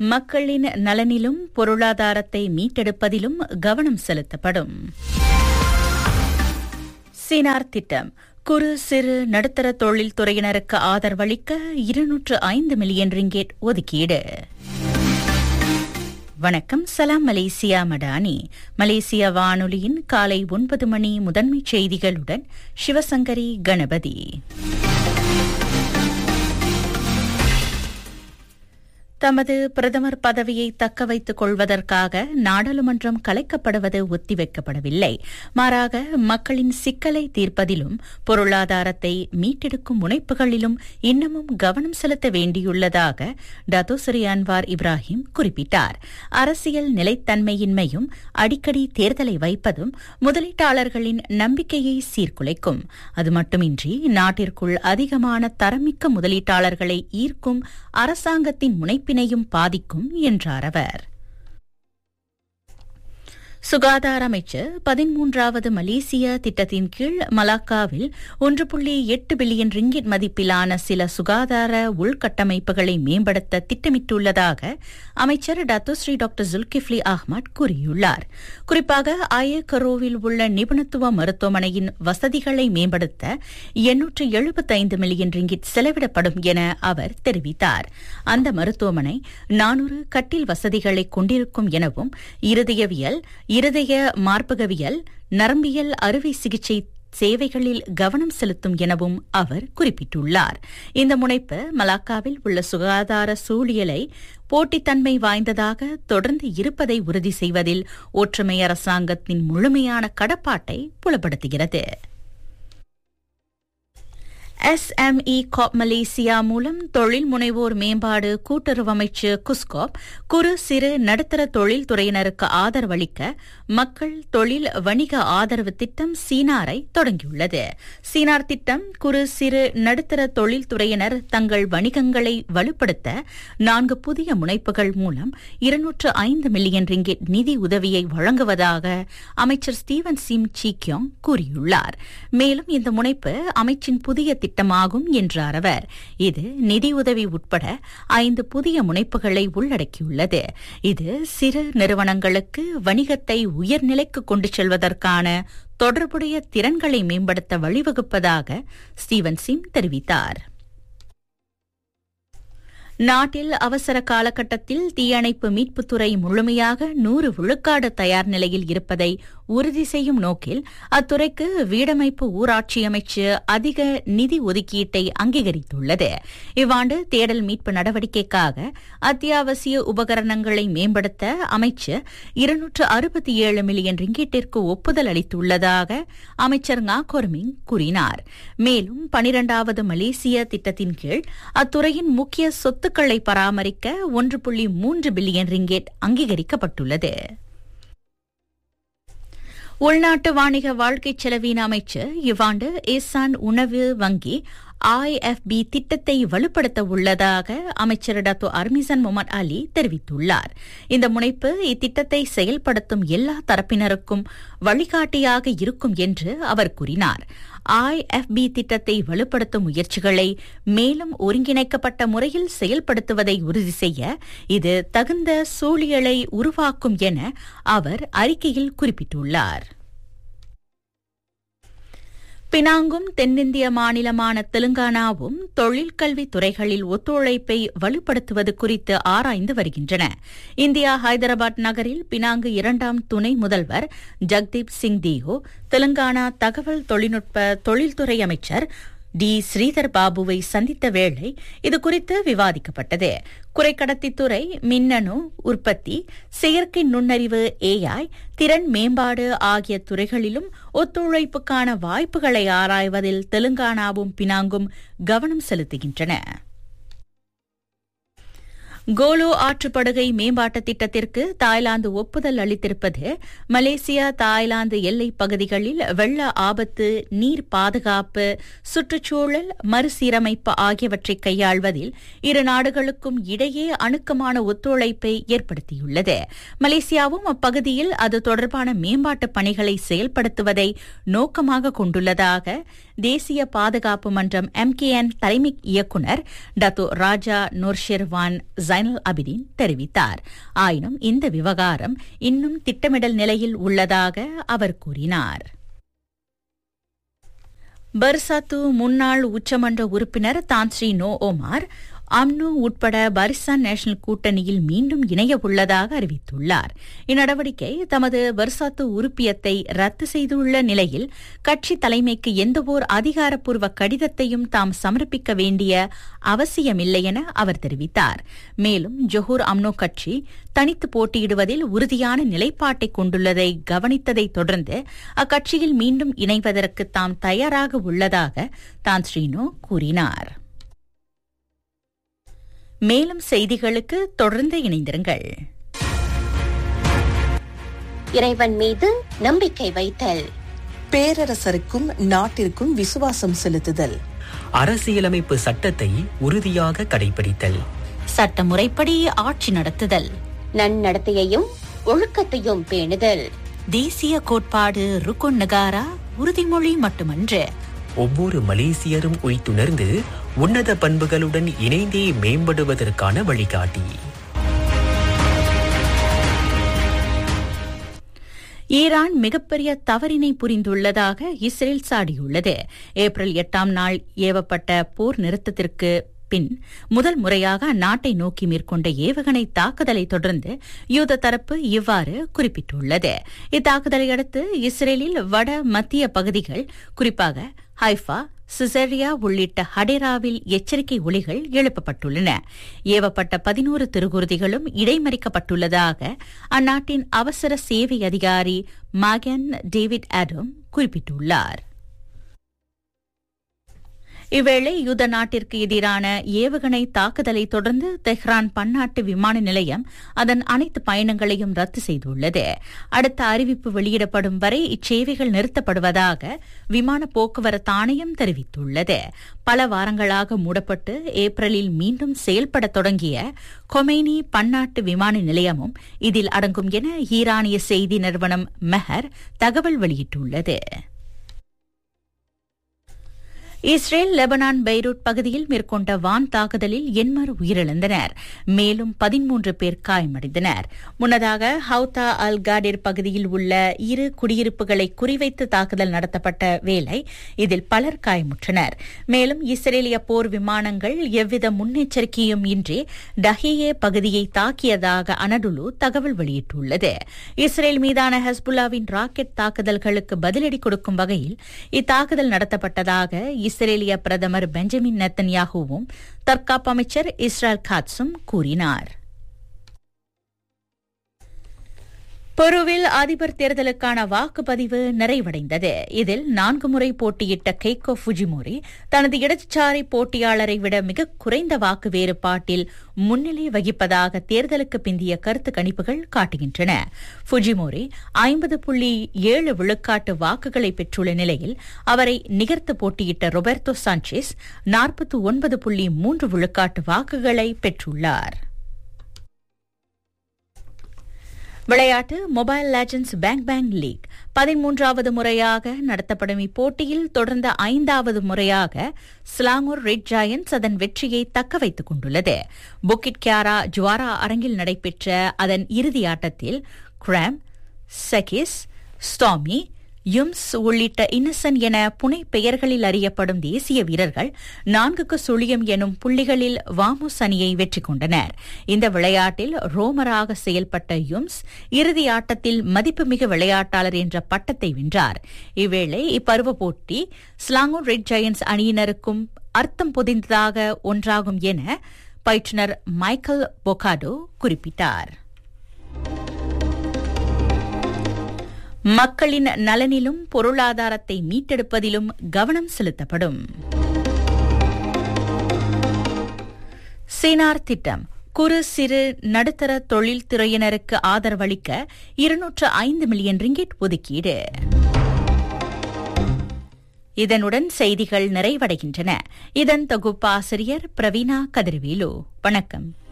மக்களின் நலனிலும் பொருளாதாரத்தை மீட்டெடுப்பதிலும் கவனம் செலுத்தப்படும் சினார் திட்டம் குறு சிறு நடுத்தர தொழில் துறையினருக்கு ஆதரவளிக்க இருநூற்று ஐந்து மில்லியன் ரிங்கேட் ஒதுக்கீடு வணக்கம் சலாம் மலேசியா மடானி மலேசிய வானொலியின் காலை ஒன்பது மணி முதன்மை செய்திகளுடன் சிவசங்கரி கணபதி தமது பிரதமர் பதவியை தக்க வைத்துக் கொள்வதற்காக நாடாளுமன்றம் கலைக்கப்படுவது ஒத்திவைக்கப்படவில்லை மாறாக மக்களின் சிக்கலை தீர்ப்பதிலும் பொருளாதாரத்தை மீட்டெடுக்கும் முனைப்புகளிலும் இன்னமும் கவனம் செலுத்த வேண்டியுள்ளதாக டத்தோசரி அன்வார் இப்ராஹிம் குறிப்பிட்டார் அரசியல் நிலைத்தன்மையின்மையும் அடிக்கடி தேர்தலை வைப்பதும் முதலீட்டாளர்களின் நம்பிக்கையை சீர்குலைக்கும் அது மட்டுமின்றி நாட்டிற்குள் அதிகமான தரமிக்க முதலீட்டாளர்களை ஈர்க்கும் அரசாங்கத்தின் முனைப்பு அமைப்பினையும் பாதிக்கும் என்றார் அவர் சுகாதார அமைச்சர் பதிமூன்றாவது மலேசிய திட்டத்தின் கீழ் மலாக்காவில் ஒன்று புள்ளி எட்டு பில்லியன் ரிங்கிட் மதிப்பிலான சில சுகாதார உள்கட்டமைப்புகளை மேம்படுத்த திட்டமிட்டுள்ளதாக அமைச்சர் டத்துஸ்ரீ டாக்டர் ஜுல்கிஃப்லி அஹ்மத் கூறியுள்ளார் குறிப்பாக ஆயக்கரோவில் உள்ள நிபுணத்துவ மருத்துவமனையின் வசதிகளை மேம்படுத்த எண்ணூற்று எழுபத்தைந்து மில்லியன் ரிங்கிட் செலவிடப்படும் என அவர் தெரிவித்தார் அந்த மருத்துவமனை நானூறு கட்டில் வசதிகளை கொண்டிருக்கும் எனவும் இருதயவியல் இருதய மார்பகவியல் நரம்பியல் அறுவை சிகிச்சை சேவைகளில் கவனம் செலுத்தும் எனவும் அவர் குறிப்பிட்டுள்ளார் இந்த முனைப்பு மலாக்காவில் உள்ள சுகாதார சூழியலை போட்டித்தன்மை வாய்ந்ததாக தொடர்ந்து இருப்பதை உறுதி செய்வதில் ஒற்றுமை அரசாங்கத்தின் முழுமையான கடப்பாட்டை புலப்படுத்துகிறது எஸ்எம்இ காப் மலேசியா மூலம் தொழில் முனைவோர் மேம்பாடு கூட்டுறவு அமைச்சு குஸ்காப் குறு சிறு நடுத்தர தொழில் துறையினருக்கு ஆதரவளிக்க மக்கள் தொழில் வணிக ஆதரவு திட்டம் சீனாரை தொடங்கியுள்ளது சீனார் திட்டம் குறு சிறு நடுத்தர தொழில் துறையினர் தங்கள் வணிகங்களை வலுப்படுத்த நான்கு புதிய முனைப்புகள் மூலம் இருநூற்று ஐந்து மில்லியன் ரிங்கிட் நிதி உதவியை வழங்குவதாக அமைச்சர் ஸ்டீவன் சிம் சீக்கியோங் கூறியுள்ளார் மேலும் இந்த முனைப்பு அமைச்சின் புதிய திட்டமாகும் என்றார் அவர் இது நிதியுதவி உட்பட ஐந்து புதிய முனைப்புகளை உள்ளடக்கியுள்ளது இது சிறு நிறுவனங்களுக்கு வணிகத்தை உயர்நிலைக்கு கொண்டு செல்வதற்கான தொடர்புடைய திறன்களை மேம்படுத்த வழிவகுப்பதாக ஸ்டீவன் சிம் தெரிவித்தார் நாட்டில் அவசர காலகட்டத்தில் தீயணைப்பு மீட்புத்துறை முழுமையாக நூறு விழுக்காடு தயார் நிலையில் இருப்பதை உறுதி செய்யும் நோக்கில் அத்துறைக்கு வீடமைப்பு ஊராட்சி அமைச்சு அதிக நிதி ஒதுக்கீட்டை அங்கீகரித்துள்ளது இவ்வாண்டு தேடல் மீட்பு நடவடிக்கைக்காக அத்தியாவசிய உபகரணங்களை மேம்படுத்த அமைச்சு இருநூற்று அறுபத்தி ஏழு மில்லியன் ரிங்கீட்டிற்கு ஒப்புதல் அளித்துள்ளதாக அமைச்சர் ngakorming கூறினார் மேலும் பனிரெண்டாவது மலேசிய திட்டத்தின் கீழ் அத்துறையின் முக்கிய சொத்துக்களை பராமரிக்க ஒன்று புள்ளி மூன்று பில்லியன் ரிங்கேட் அங்கீகரிக்கப்பட்டுள்ளது உள்நாட்டு வாணிக வாழ்க்கை செலவின அமைச்சர் இவ்வாண்டு ஏசான் உணவு வங்கி ஐஎஃப்பி திட்டத்தை வலுப்படுத்த உள்ளதாக அமைச்சர் டாக்டர் அர்மிசன் முகமது அலி தெரிவித்துள்ளார் இந்த முனைப்பு இத்திட்டத்தை செயல்படுத்தும் எல்லா தரப்பினருக்கும் வழிகாட்டியாக இருக்கும் என்று அவர் கூறினார் ஐஎஃப்பி திட்டத்தை வலுப்படுத்தும் முயற்சிகளை மேலும் ஒருங்கிணைக்கப்பட்ட முறையில் செயல்படுத்துவதை உறுதி செய்ய இது தகுந்த சூழியலை உருவாக்கும் என அவர் அறிக்கையில் குறிப்பிட்டுள்ளார் பினாங்கும் தென்னிந்திய மாநிலமான தெலுங்கானாவும் தொழிற்கல்வி துறைகளில் ஒத்துழைப்பை வலுப்படுத்துவது குறித்து ஆராய்ந்து வருகின்றன இந்தியா ஹைதராபாத் நகரில் பினாங்கு இரண்டாம் துணை முதல்வர் ஜக்தீப் சிங் தியோ தெலுங்கானா தகவல் தொழில்நுட்ப தொழில்துறை அமைச்சர் டி ஸ்ரீதர் பாபுவை சந்தித்த வேளை இதுகுறித்து விவாதிக்கப்பட்டது குறைக்கடத்தித்துறை மின்னணு உற்பத்தி செயற்கை நுண்ணறிவு ஏஐ திறன் மேம்பாடு ஆகிய துறைகளிலும் ஒத்துழைப்புக்கான வாய்ப்புகளை ஆராய்வதில் தெலுங்கானாவும் பினாங்கும் கவனம் செலுத்துகின்றன கோலோ ஆற்றுப்படுகை மேம்பாட்டு திட்டத்திற்கு தாய்லாந்து ஒப்புதல் அளித்திருப்பது மலேசியா தாய்லாந்து எல்லைப் பகுதிகளில் வெள்ள ஆபத்து நீர் பாதுகாப்பு சுற்றுச்சூழல் மறுசீரமைப்பு ஆகியவற்றை கையாள்வதில் இரு நாடுகளுக்கும் இடையே அணுக்கமான ஒத்துழைப்பை ஏற்படுத்தியுள்ளது மலேசியாவும் அப்பகுதியில் அது தொடர்பான மேம்பாட்டு பணிகளை செயல்படுத்துவதை நோக்கமாக கொண்டுள்ளதாக தேசிய பாதுகாப்பு மன்றம் எம்கேஎன் தலைமை இயக்குநர் டத்து ராஜா நூர்ஷிர்வான் ஜைனல் அபிதீன் தெரிவித்தார் ஆயினும் இந்த விவகாரம் இன்னும் திட்டமிடல் நிலையில் உள்ளதாக அவர் கூறினார் பர்சாத்து முன்னாள் உச்சமன்ற உறுப்பினர் தான்ஸ்ரீ நோ ஓமார் அம்னோ உட்பட பரிசான் நேஷனல் கூட்டணியில் மீண்டும் இணைய உள்ளதாக அறிவித்துள்ளார் இந்நடவடிக்கை தமது பர்சாத்து உறுப்பியத்தை ரத்து செய்துள்ள நிலையில் கட்சி தலைமைக்கு எந்தவோர் அதிகாரப்பூர்வ கடிதத்தையும் தாம் சமர்ப்பிக்க வேண்டிய அவசியமில்லை என அவர் தெரிவித்தார் மேலும் ஜொஹூர் அம்னோ கட்சி தனித்து போட்டியிடுவதில் உறுதியான நிலைப்பாட்டை கொண்டுள்ளதை கவனித்ததைத் தொடர்ந்து அக்கட்சியில் மீண்டும் இணைவதற்கு தாம் தயாராக உள்ளதாக தான் ஸ்ரீனோ கூறினார் மேலும் செய்திகளுக்கு தொடர்ந்து இணைந்திருங்கள் இறைவன் மீது நம்பிக்கை வைத்தல் பேரரசருக்கும் நாட்டிற்கும் விசுவாசம் செலுத்துதல் அரசியலமைப்பு சட்டத்தை உறுதியாக கடைபிடித்தல் சட்டமுறைப்படி ஆட்சி நடத்துதல் நன்னடத்தையையும் ஒழுக்கத்தையும் பேணுதல் தேசிய கோட்பாடு ருக்குன் நகாரா உறுதிமொழி மட்டுமன்று ஒவ்வொரு மலேசியரும் உய்த்துணர்ந்து உன்னத பண்புகளுடன் இணைந்தே மேம்படுவதற்கான வழிகாட்டி ஈரான் மிகப்பெரிய தவறினை புரிந்துள்ளதாக இஸ்ரேல் சாடியுள்ளது ஏப்ரல் எட்டாம் நாள் ஏவப்பட்ட போர் நிறுத்தத்திற்கு பின் முதல் முறையாக அந்நாட்டை நோக்கி மேற்கொண்ட ஏவுகணை தாக்குதலை தொடர்ந்து யூத தரப்பு இவ்வாறு குறிப்பிட்டுள்ளது இத்தாக்குதலை அடுத்து இஸ்ரேலில் வட மத்திய பகுதிகள் குறிப்பாக ஹைஃபா சிசரியா உள்ளிட்ட ஹடேராவில் எச்சரிக்கை ஒலிகள் எழுப்பப்பட்டுள்ளன ஏவப்பட்ட பதினோரு திருகுருதிகளும் இடைமறிக்கப்பட்டுள்ளதாக அந்நாட்டின் அவசர சேவை அதிகாரி மகன் டேவிட் ஆடம் குறிப்பிட்டுள்ளார் இவ்வேளை யுத நாட்டிற்கு எதிரான ஏவுகணை தாக்குதலை தொடர்ந்து தெஹ்ரான் பன்னாட்டு விமான நிலையம் அதன் அனைத்து பயணங்களையும் ரத்து செய்துள்ளது அடுத்த அறிவிப்பு வெளியிடப்படும் வரை இச்சேவைகள் நிறுத்தப்படுவதாக விமான போக்குவரத்து ஆணையம் தெரிவித்துள்ளது பல வாரங்களாக மூடப்பட்டு ஏப்ரலில் மீண்டும் செயல்பட தொடங்கிய கொமேனி பன்னாட்டு விமான நிலையமும் இதில் அடங்கும் என ஈரானிய செய்தி நிறுவனம் மெஹர் தகவல் வெளியிட்டுள்ளது இஸ்ரேல் லெபனான் பெய்ரூட் பகுதியில் மேற்கொண்ட வான் தாக்குதலில் எண்மர் உயிரிழந்தனர் மேலும் பதிமூன்று பேர் காயமடைந்தனர் முன்னதாக ஹவுதா அல் காடிர் பகுதியில் உள்ள இரு குடியிருப்புகளை குறிவைத்து தாக்குதல் நடத்தப்பட்ட வேளை இதில் பலர் காயமுற்றனர் மேலும் இஸ்ரேலிய போர் விமானங்கள் எவ்வித முன்னெச்சரிக்கையும் இன்றி டஹியே பகுதியை தாக்கியதாக அனடுலு தகவல் வெளியிட்டுள்ளது இஸ்ரேல் மீதான ஹஸ்புல்லாவின் ராக்கெட் தாக்குதல்களுக்கு பதிலடி கொடுக்கும் வகையில் இத்தாக்குதல் நடத்தப்பட்டதாக இஸ்ரேலிய பிரதமர் பெஞ்சமின் நெத்தன்யாகுவும் தற்காப்பு அமைச்சர் இஸ்ரேல் காட்ஸும் கூறினார் பெருவில் அதிபர் தேர்தலுக்கான வாக்குப்பதிவு நிறைவடைந்தது இதில் நான்கு முறை போட்டியிட்ட கெய்கோ ஃபுஜிமோரி தனது இடதுசாரி போட்டியாளரை விட மிக குறைந்த வாக்கு வேறுபாட்டில் முன்னிலை வகிப்பதாக தேர்தலுக்கு பிந்திய கருத்து கணிப்புகள் காட்டுகின்றன ஃபுஜிமோரி ஐம்பது புள்ளி ஏழு விழுக்காட்டு வாக்குகளை பெற்றுள்ள நிலையில் அவரை நிகர்த்து போட்டியிட்ட ரொபர்டோ சாnchez நாற்பத்தி ஒன்பது புள்ளி மூன்று விழுக்காட்டு வாக்குகளை பெற்றுள்ளார் விளையாட்டு mobile legends bang bang league பதிமூன்றாவது முறையாக நடத்தப்படும் இப்போட்டியில் தொடர்ந்த ஐந்தாவது முறையாக ஸ்லாங்கூர் ரெட் ஜாயன்ட்ஸ் அதன் வெற்றியை தக்க வைத்துக் கொண்டுள்ளது புக்கிட் கியாரா ஜுவாரா அரங்கில் நடைபெற்ற அதன் இறுதி ஆட்டத்தில் கிராம் செகிஸ் ஸ்டாமி யும்ஸ் உள்ளிட்ட இன்னசென்ட் என புனை பெயர்களில் அறியப்படும் தேசிய வீரர்கள் நான்குக்கு சுழியம் எனும் புள்ளிகளில் வாமோஸ் அணியை வெற்றி கொண்டனர் இந்த விளையாட்டில் ரோமராக செயல்பட்ட யும்ஸ் இறுதி ஆட்டத்தில் மதிப்புமிகு விளையாட்டாளர் என்ற பட்டத்தை வென்றார் இவ்வேளை இப்பருவ போட்டி ஸ்லாங்கூர் ரெட் ஜெயன்ஸ் அணியினருக்கும் அர்த்தம் பொதிந்ததாக ஒன்றாகும் என பயிற்றுநர் மைக்கேல் பொகாடோ குறிப்பிட்டார் மக்களின் நலனிலும் பொருளாதாரத்தை மீட்டெடுப்பதிலும் கவனம் செலுத்தப்படும் சினார் திட்டம் குறு சிறு நடுத்தர தொழில் துறையினருக்கு ஆதரவளிக்க இருநூற்று ஐந்து மில்லியன் ரிங்கிட் ஒதுக்கீடு இதனுடன் செய்திகள் நிறைவடைகின்றன இதன் தொகுப்பாசிரியர் பிரவீனா கதிர்வேலு வணக்கம்